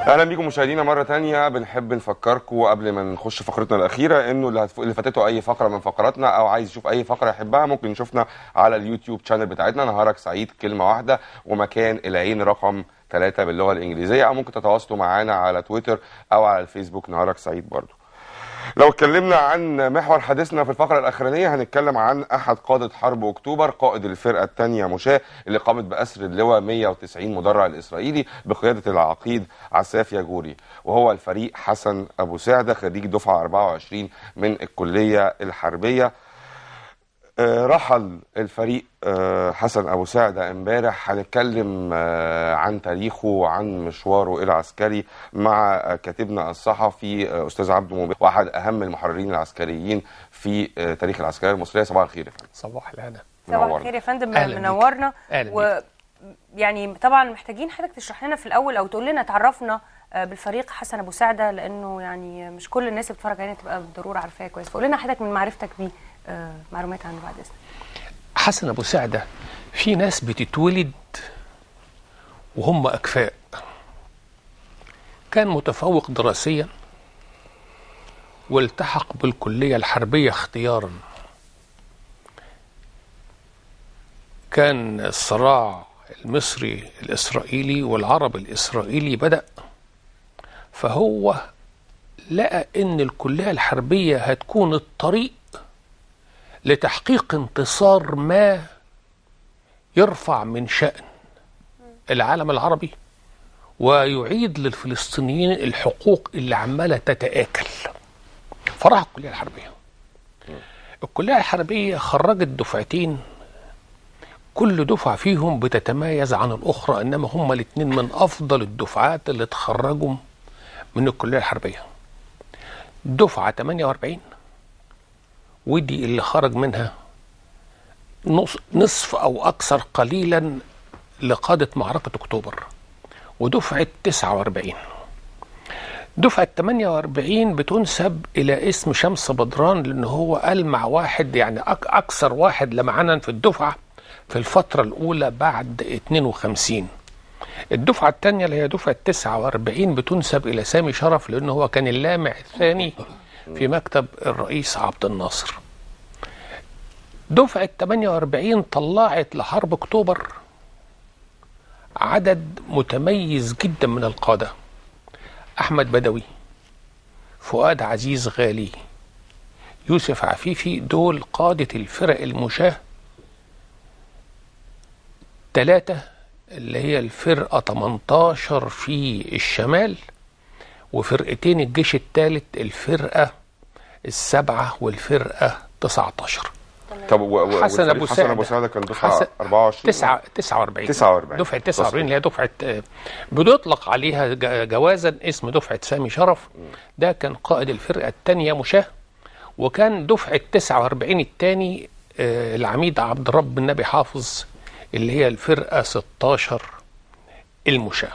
اهلا بيكم مشاهدينا مره تانية بنحب نفكركم قبل ما نخش فقرتنا الاخيره انه اللي, هتف... اللي فاتته اي فقره من فقراتنا او عايز يشوف اي فقره يحبها ممكن يشوفنا على اليوتيوب شانل بتاعتنا نهارك سعيد كلمه واحده ومكان العين رقم ثلاثة باللغه الانجليزيه او ممكن تتواصلوا معانا على تويتر او على الفيسبوك نهارك سعيد برضو لو اتكلمنا عن محور حديثنا في الفقره الاخرانيه هنتكلم عن احد قاده حرب اكتوبر قائد الفرقه الثانيه مشاه اللي قامت باسر اللواء 190 مدرع الاسرائيلي بقياده العقيد عساف ياجوري وهو الفريق حسن ابو سعده خريج دفعه 24 من الكليه الحربيه آه، رحل الفريق آه، حسن ابو سعده امبارح هنتكلم آه، عن تاريخه وعن مشواره العسكري مع آه، كاتبنا الصحفي آه، استاذ عبده مبين واحد اهم المحررين العسكريين في آه، تاريخ العسكريه المصريه صباح الخير يا فندم صباح الهنا صباح منورنا. الخير يا فندم أهلا بيك. منورنا أهلا و يعني طبعا محتاجين حضرتك تشرح لنا في الاول او تقول لنا تعرفنا آه، بالفريق حسن ابو سعده لانه يعني مش كل الناس اللي بتتفرج علينا تبقى بالضروره عارفاه كويس فقول لنا حضرتك من معرفتك بيه آه، معلومات عنه بعد اذنك حسن ابو سعده في ناس بتتولد وهم اكفاء كان متفوق دراسيا والتحق بالكليه الحربيه اختيارا كان الصراع المصري الاسرائيلي والعرب الاسرائيلي بدا فهو لقى ان الكليه الحربيه هتكون الطريق لتحقيق انتصار ما يرفع من شأن العالم العربي ويعيد للفلسطينيين الحقوق اللي عمالة تتآكل فراح الكلية الحربية الكلية الحربية خرجت دفعتين كل دفعة فيهم بتتميز عن الأخرى إنما هما الاتنين من أفضل الدفعات اللي اتخرجوا من الكلية الحربية دفعة 48 ودي اللي خرج منها نص نصف او اكثر قليلا لقاده معركه اكتوبر ودفعه 49 دفعه 48 بتنسب الى اسم شمس بدران لان هو ألمع واحد يعني أك اكثر واحد لمعانا في الدفعه في الفتره الاولى بعد 52 الدفعه الثانيه اللي هي دفعه 49 بتنسب الى سامي شرف لان هو كان اللامع الثاني في مكتب الرئيس عبد الناصر دفعة 48 طلعت لحرب اكتوبر عدد متميز جدا من القادة أحمد بدوي فؤاد عزيز غالي يوسف عفيفي دول قادة الفرق المشاة ثلاثة اللي هي الفرقة 18 في الشمال وفرقتين الجيش الثالث الفرقة السبعة والفرقة 19 طب و... و... حسن والفريق ابو حسن سعده ابو سعده كان دفعه حسن- 24 تسعة 49 49. دفعة 49 اللي هي دفعة آه، بيطلق عليها ج- جوازا اسم دفعة سامي شرف ده كان قائد الفرقة الثانية مشاه وكان دفعة 49 الثاني العميد عبد الرب النبي حافظ اللي هي الفرقة 16 المشاه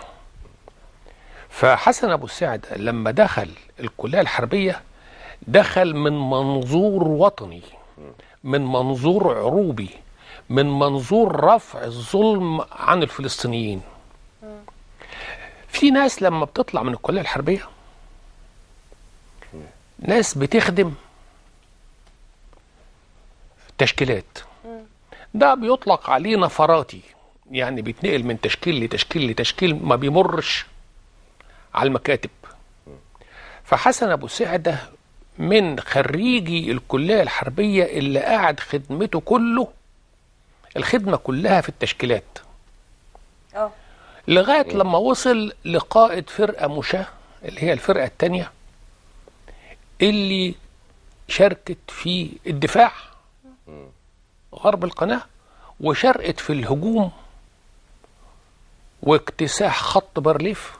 فحسن ابو سعده لما دخل الكليه الحربيه دخل من منظور وطني من منظور عروبي من منظور رفع الظلم عن الفلسطينيين في ناس لما بتطلع من الكليه الحربيه ناس بتخدم تشكيلات ده بيطلق عليه نفراتي يعني بيتنقل من تشكيل لتشكيل لتشكيل ما بيمرش على المكاتب فحسن ابو سعده من خريجي الكليه الحربيه اللي قعد خدمته كله الخدمه كلها في التشكيلات اه لغايه لما وصل لقائد فرقه مشاه اللي هي الفرقه الثانيه اللي شاركت في الدفاع غرب القناه وشاركت في الهجوم واكتساح خط بارليف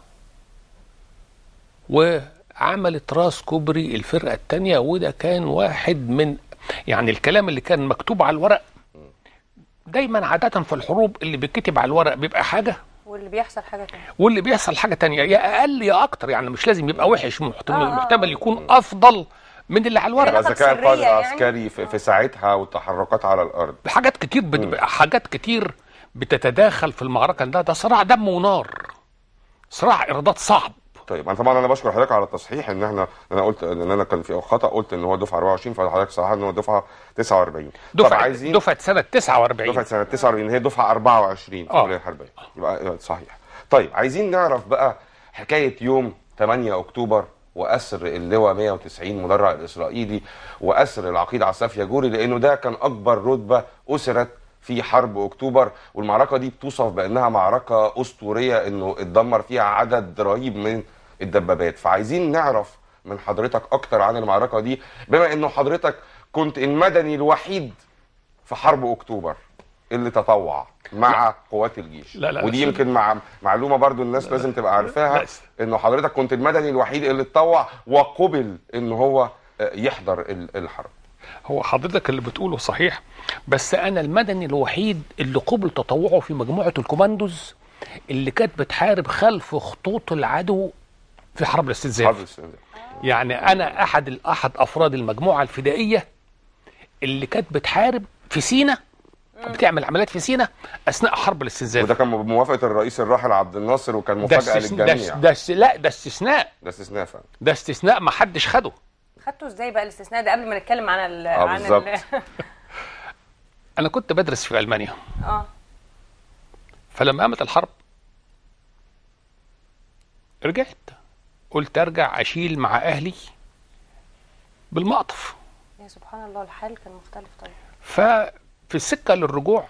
وعملت راس كوبري الفرقه الثانيه وده كان واحد من يعني الكلام اللي كان مكتوب على الورق دايما عاده في الحروب اللي بيتكتب على الورق بيبقى حاجه واللي بيحصل حاجه تانية واللي بيحصل حاجه تانية يا اقل يا اكتر يعني مش لازم يبقى وحش محتمل, آه، آه. محتمل يكون افضل من اللي على الورق يبقى علاقة ذكاء القائد سرية يعني؟ العسكري في, في ساعتها والتحركات على الارض حاجات كتير بت... حاجات كتير بتتداخل في المعركه ده ده صراع دم ونار صراع ايرادات صعب طيب انا طبعا انا بشكر حضرتك على التصحيح ان احنا انا قلت ان انا كان في خطا قلت ان هو دفعه 24 فحضرتك صححت ان هو دفعه 49 طب دفعه عايزين دفعه سنه 49 دفعه سنه 49 هي دفعه 24 في آه. الكليه الحربيه يبقى صحيح طيب عايزين نعرف بقى حكايه يوم 8 اكتوبر واسر اللواء 190 مدرع الاسرائيلي واسر العقيد عساف يجوري لانه ده كان اكبر رتبه اسرت في حرب اكتوبر والمعركه دي بتوصف بانها معركه اسطوريه انه اتدمر فيها عدد رهيب من الدبابات فعايزين نعرف من حضرتك اكتر عن المعركه دي بما انه حضرتك كنت المدني الوحيد في حرب اكتوبر اللي تطوع مع قوات الجيش لا، لا، ودي لا. يمكن مع معلومه برضو الناس لازم تبقى عارفاها لا. انه حضرتك كنت المدني الوحيد اللي اتطوع وقبل ان هو آه، يحضر ال- الحرب هو حضرتك اللي بتقوله صحيح بس انا المدني الوحيد اللي قبل تطوعه في مجموعه الكوماندوز اللي كانت بتحارب خلف خطوط العدو في حرب الاستنزاف حرب الاستنزاف يعني انا احد احد افراد المجموعه الفدائيه اللي كانت بتحارب في سينا بتعمل عمليات في سينا اثناء حرب الاستنزاف وده كان بموافقه الرئيس الراحل عبد الناصر وكان ده مفاجاه استثناء ده, للجميع ده است- لا ده استثناء ده استثناء فعلا ده استثناء ما حدش خده خدته ازاي بقى الاستثناء ده قبل ما نتكلم عن ال آه، عن بالظبط. ال انا كنت بدرس في المانيا اه فلما قامت الحرب رجعت قلت ارجع اشيل مع اهلي بالمقطف يا سبحان الله الحال كان مختلف طيب ففي السكه للرجوع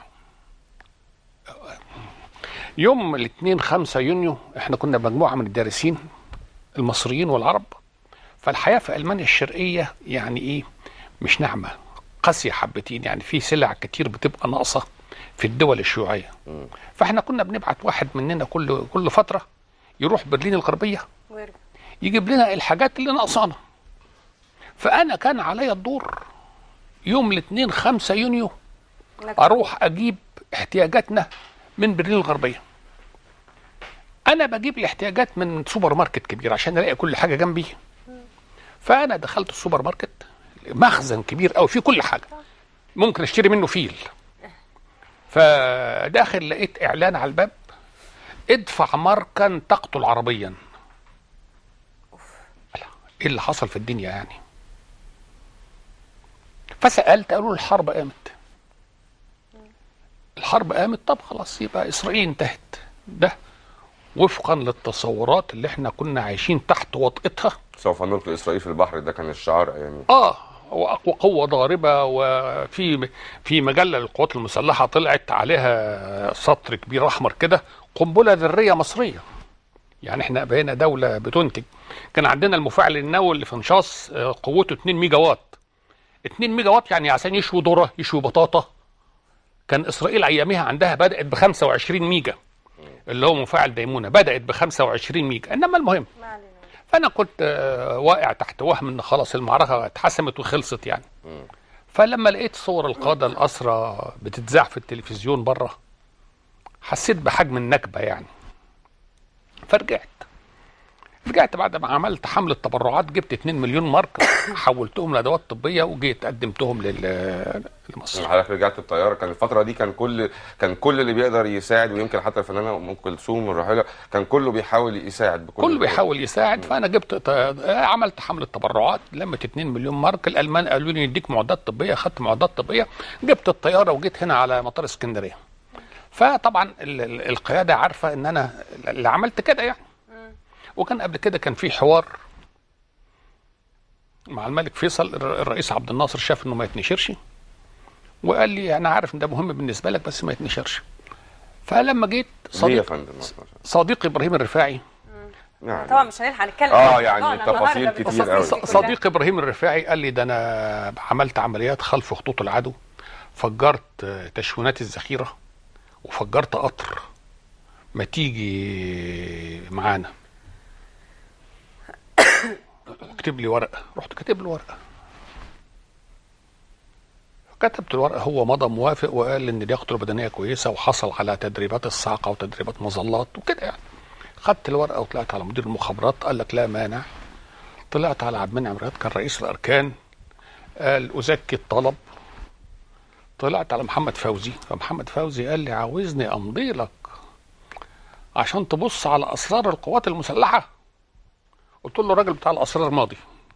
يوم الاثنين 5 يونيو احنا كنا مجموعه من الدارسين المصريين والعرب فالحياه في المانيا الشرقيه يعني ايه مش ناعمه قاسيه حبتين يعني في سلع كتير بتبقى ناقصه في الدول الشيوعيه فاحنا كنا بنبعت واحد مننا كل كل فتره يروح برلين الغربيه ويرجع يجيب لنا الحاجات اللي ناقصانا فانا كان عليا الدور يوم الاثنين 5 يونيو إنك اروح اجيب احتياجاتنا من برلين الغربيه انا بجيب الاحتياجات من سوبر ماركت كبير عشان الاقي كل حاجه جنبي فانا دخلت السوبر ماركت مخزن كبير قوي فيه كل حاجه ممكن اشتري منه فيل فداخل لقيت اعلان على الباب ادفع ماركا تقتل عربيا ايه اللي حصل في الدنيا يعني فسالت قالوا الحرب قامت الحرب قامت طب خلاص يبقى اسرائيل انتهت ده وفقا للتصورات اللي احنا كنا عايشين تحت وطئتها سوف نلقي اسرائيل في البحر ده كان الشعار ايامي اه هو اقوى قوه ضاربه وفي في مجله للقوات المسلحه طلعت عليها سطر كبير احمر كده قنبله ذريه مصريه يعني احنا بقينا دوله بتنتج كان عندنا المفاعل النووي اللي في نشاص آه، قوته 2 ميجا وات 2 ميجا وات يعني عشان يشوي ذره يشوي بطاطا كان اسرائيل ايامها عندها بدات ب 25 ميجا اللي هو مفاعل ديمونه بدات ب 25 ميجا انما المهم ما علينا فانا كنت آه، واقع تحت وهم ان خلاص المعركه اتحسمت وخلصت يعني فلما لقيت صور القاده الاسرى بتتذاع في التلفزيون بره حسيت بحجم النكبه يعني فرجعت رجعت بعد ما عملت حملة تبرعات جبت 2 مليون مارك حولتهم لادوات طبيه وجيت قدمتهم لل- لمصر حضرتك رجعت الطياره كان الفتره دي كان كل كان كل اللي بيقدر يساعد ويمكن حتى الفنانه ام كلثوم الراحله كان كله بيحاول يساعد بكل كله بيحاول يساعد فانا جبت ط- عملت حمله تبرعات لمت 2 مليون مارك الالمان قالوا لي نديك معدات طبيه خدت معدات طبيه جبت الطياره وجيت هنا على مطار اسكندريه فطبعا ال- ال- القياده عارفه ان انا اللي عملت كده يعني وكان قبل كده كان في حوار مع الملك فيصل الر- الرئيس عبد الناصر شاف انه ما يتنشرش وقال لي انا عارف ان ده مهم بالنسبه لك بس ما يتنشرش فلما جيت ليه يا صديق فندم صديقي ابراهيم الرفاعي يعني طبعا مش هنلحق نتكلم آه، عن يعني موضوعنا تفاصيل النهاردة كتير بالتفاصيل أوي. دي ص- كلها. صديقي ابراهيم الرفاعي قال لي ده انا عملت عمليات خلف خطوط العدو فجرت آه، تشوينات الذخيره وفجرت قطر ما تيجي معانا اكتب لي ورقه رحت كاتب له ورقه كتبت الورقه هو مضى موافق وقال ان لياقته البدنيه كويسه وحصل على تدريبات الصاعقه وتدريبات مظلات وكده يعني خدت الورقه وطلعت على مدير المخابرات قال لك لا مانع طلعت على عبد المنعم رياض كان رئيس الاركان قال ازكي الطلب طلعت على محمد فوزي فمحمد فوزي قال لي عاوزني امضي لك عشان تبص على اسرار القوات المسلحه قلت له الراجل بتاع الاسرار ماضي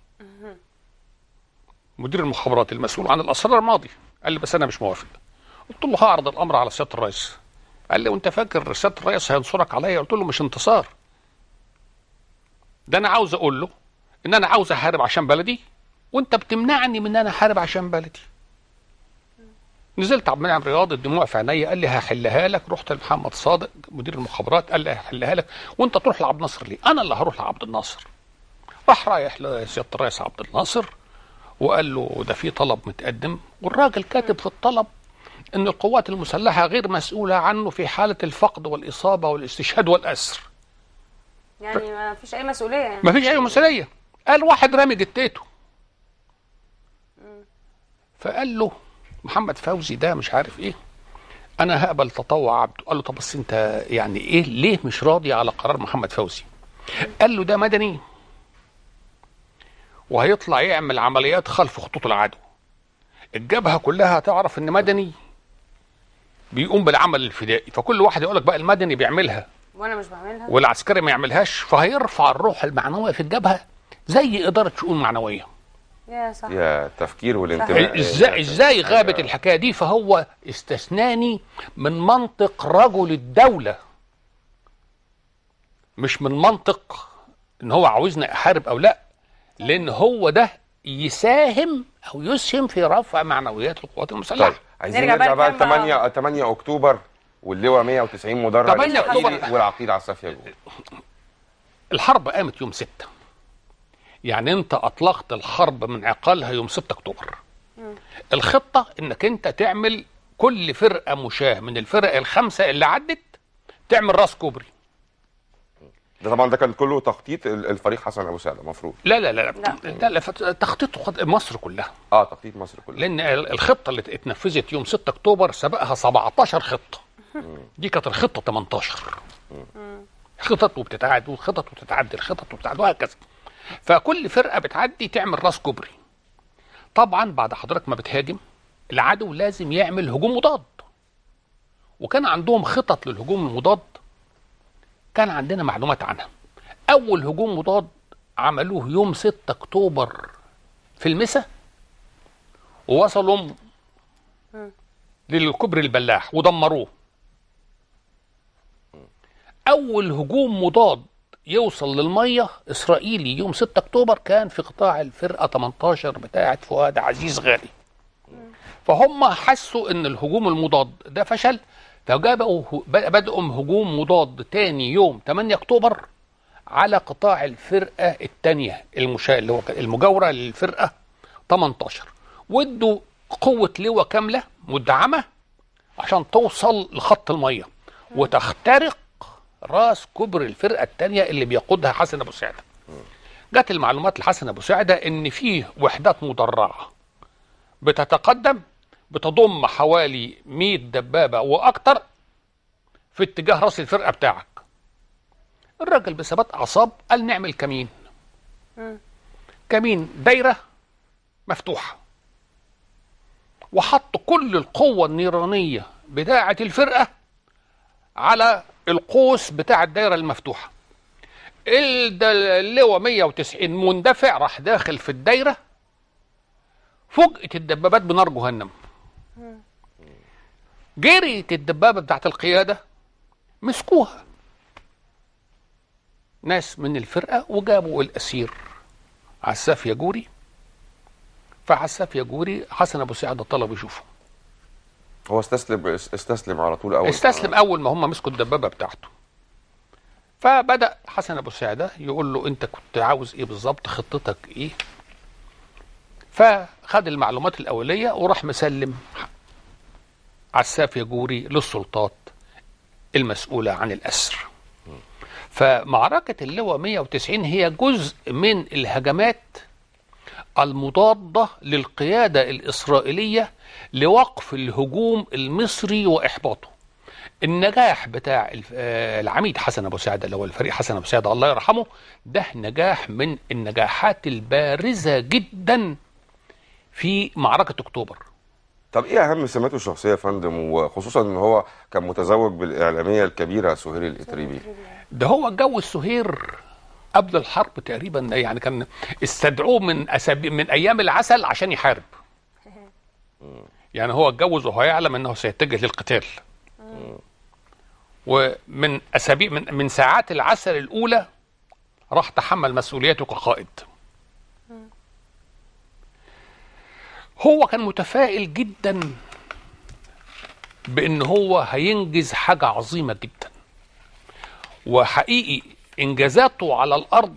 مدير المخابرات المسؤول عن الاسرار ماضي قال لي بس انا مش موافق قلت له هعرض الامر على سياده الرئيس قال لي وانت فاكر سياده الرئيس هينصرك عليا قلت له مش انتصار ده انا عاوز اقول له ان انا عاوز احارب عشان بلدي وانت بتمنعني من ان انا احارب عشان بلدي نزلت عبد المنعم رياض الدموع في عينيا قال لي هحلها لك رحت لمحمد صادق مدير المخابرات قال لي هحلها لك وانت تروح لعبد الناصر ليه؟ انا اللي هروح لعبد الناصر راح رايح لسياده الرئيس عبد الناصر وقال له ده في طلب متقدم والراجل كاتب في الطلب ان القوات المسلحه غير مسؤوله عنه في حاله الفقد والاصابه والاستشهاد والاسر يعني ما فيش اي مسؤوليه يعني ما فيش اي مسؤوليه قال واحد رامي جتته فقال له محمد فوزي ده مش عارف ايه انا هقبل تطوع عبده قال له طب بس انت يعني ايه ليه مش راضي على قرار محمد فوزي قال له ده مدني وهيطلع يعمل عمليات خلف خطوط العدو الجبهه كلها هتعرف ان مدني بيقوم بالعمل الفدائي فكل واحد يقول لك بقى المدني بيعملها وانا مش بعملها والعسكري ما يعملهاش فهيرفع الروح المعنويه في الجبهه زي اداره شؤون معنويه يا صح يا التفكير والانتماء ازاي ازاي حاجة- غابت الحكايه دي فهو استثناني من منطق رجل الدوله مش من منطق ان هو عاوزني احارب او لا لان هو ده يساهم او يسهم في رفع معنويات القوات المسلحه طيب عايزين نرجع نرجع بقى بقى ل نكمل 8 8 اكتوبر واللواء 190 مدرج 8 التحريري أكتوبر. والعقيد عساف يجوب الحرب قامت يوم 6 يعني انت اطلقت الحرب من عقالها يوم 6 اكتوبر الخطه انك انت تعمل كل فرقه مشاه من الفرق الخمسه اللي عدت تعمل راس كوبري ده طبعا ده كان كله تخطيط ال- الفريق حسن ابو سعد المفروض لا لا لا لا. لا, لا فت- تخطيط خط- مصر كلها اه تخطيط مصر كلها لان ال- الخطه اللي اتنفذت يوم 6 اكتوبر سبقها 17 خطه دي كانت الخطه 18 خطط وبتتعاد وخطط وتتعدل خطط وبتتعدل وهكذا فكل فرقه بتعدي تعمل راس كوبري طبعا بعد حضرتك ما بتهاجم العدو لازم يعمل هجوم مضاد وكان عندهم خطط للهجوم المضاد كان عندنا معلومات عنها اول هجوم مضاد عملوه يوم 6 اكتوبر في المسا ووصلوا للكبر البلاح ودمروه اول هجوم مضاد يوصل للميه اسرائيلي يوم 6 اكتوبر كان في قطاع الفرقه 18 بتاعه فؤاد عزيز غالي فهم حسوا ان الهجوم المضاد ده فشل فجابوا بدأوا هجوم مضاد تاني يوم 8 اكتوبر على قطاع الفرقه الثانيه المشا... اللي هو المجاوره للفرقه 18 وادوا قوه لواء كامله مدعمه عشان توصل لخط الميه وتخترق راس كبر الفرقه الثانيه اللي بيقودها حسن ابو سعده جت المعلومات لحسن ابو سعده ان فيه وحدات مدرعه بتتقدم بتضم حوالي 100 دبابه واكتر في اتجاه راس الفرقه بتاعك الراجل بثبات اعصاب قال نعمل كمين كمين دايره مفتوحه وحط كل القوه النيرانيه بتاعه الفرقه على القوس بتاع الدايره المفتوحه اللواء 190 مندفع راح داخل في الدايره فوجئت الدبابات بنار جهنم جريت الدبابه بتاعت القياده مسكوها ناس من الفرقه وجابوا الاسير عساف يجوري فعساف يجوري حسن ابو سعد طلب يشوفه هو استسلم استسلم على طول اول استسلم اول ما هم مسكوا الدبابه بتاعته فبدا حسن ابو سعده يقول له انت كنت عاوز ايه بالظبط خطتك ايه فخد المعلومات الاوليه وراح مسلم عساف يجوري للسلطات المسؤوله عن الاسر فمعركه اللواء 190 هي جزء من الهجمات المضاده للقياده الاسرائيليه لوقف الهجوم المصري واحباطه النجاح بتاع الف- آه، العميد حسن ابو سعده اللي هو الفريق حسن ابو سعده الله يرحمه ده نجاح من النجاحات البارزه جدا في معركه اكتوبر طب ايه اهم سماته الشخصيه يا فندم وخصوصا ان هو كان متزوج بالاعلاميه الكبيره سهير الاتريبي ده هو اتجوز سهير قبل الحرب تقريبا يعني كان استدعوه من أسابيع من ايام العسل عشان يحارب يعني هو اتجوز وهو يعلم انه سيتجه للقتال ومن اسابيع من من ساعات العسل الاولى راح تحمل مسؤوليته كقائد هو كان متفائل جدا بان هو هينجز حاجه عظيمه جدا وحقيقي انجازاته على الارض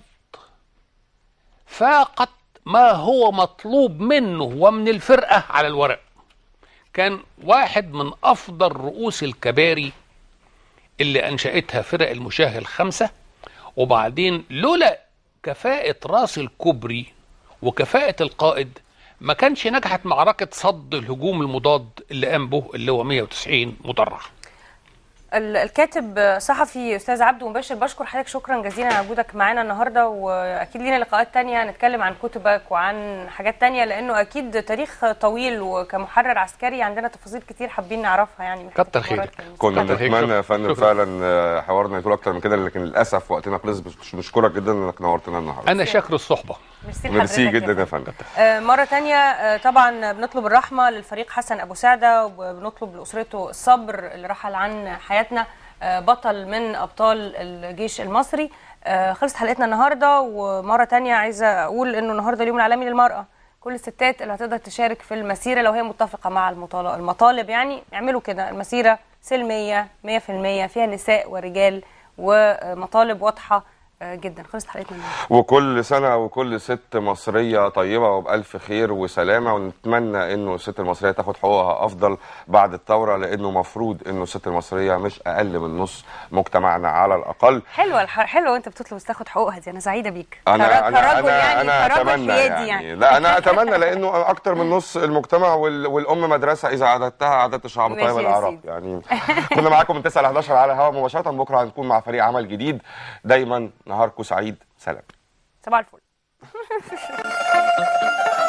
فاقت ما هو مطلوب منه ومن الفرقه على الورق كان واحد من افضل رؤوس الكباري اللي انشاتها فرق المشاه الخمسه وبعدين لولا كفاءه راس الكوبري وكفاءه القائد ما كانش نجحت معركه صد الهجوم المضاد اللي قام به اللي هو 190 مدرع ال- الكاتب صحفي استاذ عبده مباشر بشكر حضرتك شكرا جزيلا على وجودك معانا النهارده واكيد لينا لقاءات تانية نتكلم عن كتبك وعن حاجات تانية لانه اكيد تاريخ طويل وكمحرر عسكري عندنا تفاصيل كتير حابين نعرفها يعني من كتر حتة خيرك. خبراتك. كنا كتر خيرك. نتمنى يا فندم شكراً. فعلا آه، حوارنا يطول اكتر من كده لكن للاسف وقتنا خلص بس بنشكرك جدا انك نورتنا النهارده انا شاكر الصحبه ميرسي ميرسي لحضرتك جدا يا يا فندم. فندم آه، مرة تانية آه، طبعا بنطلب الرحمة للفريق حسن أبو سعدة وبنطلب لأسرته الصبر اللي رحل عن حياتنا آه، بطل من أبطال الجيش المصري آه، خلصت حلقتنا النهاردة ومرة تانية عايزة أقول إنه النهاردة اليوم العالمي للمرأة كل الستات اللي هتقدر تشارك في المسيرة لو هي متفقة مع المطالب, المطالب يعني يعملوا كده المسيرة سلمية 100% فيها نساء ورجال ومطالب واضحة آه، جدا خلصت حلقتنا النهاردة وكل سنة وكل ست مصرية طيبة وبألف خير وسلامة ونتمنى انه الست المصرية تاخد حقوقها افضل بعد الثورة لانه مفروض انه الست المصرية مش اقل من نص مجتمعنا على الاقل حلوه الح... حلوه وانت بتطلب تاخد حقوقها دي انا سعيده بيك انا كرا- انا كرجل انا يعني انا كرجل اتمنى حيادي يعني. يعني لا انا اتمنى لانه اكتر من نص المجتمع وال... والام مدرسه اذا عددتها عددت الشعب ماشي طيب يا العرب سيدي. يعني كنا معاكم من 9 ل 11 على الهواء مباشره بكره هنكون مع فريق عمل جديد دايما نهاركم سعيد سلام صباح الفل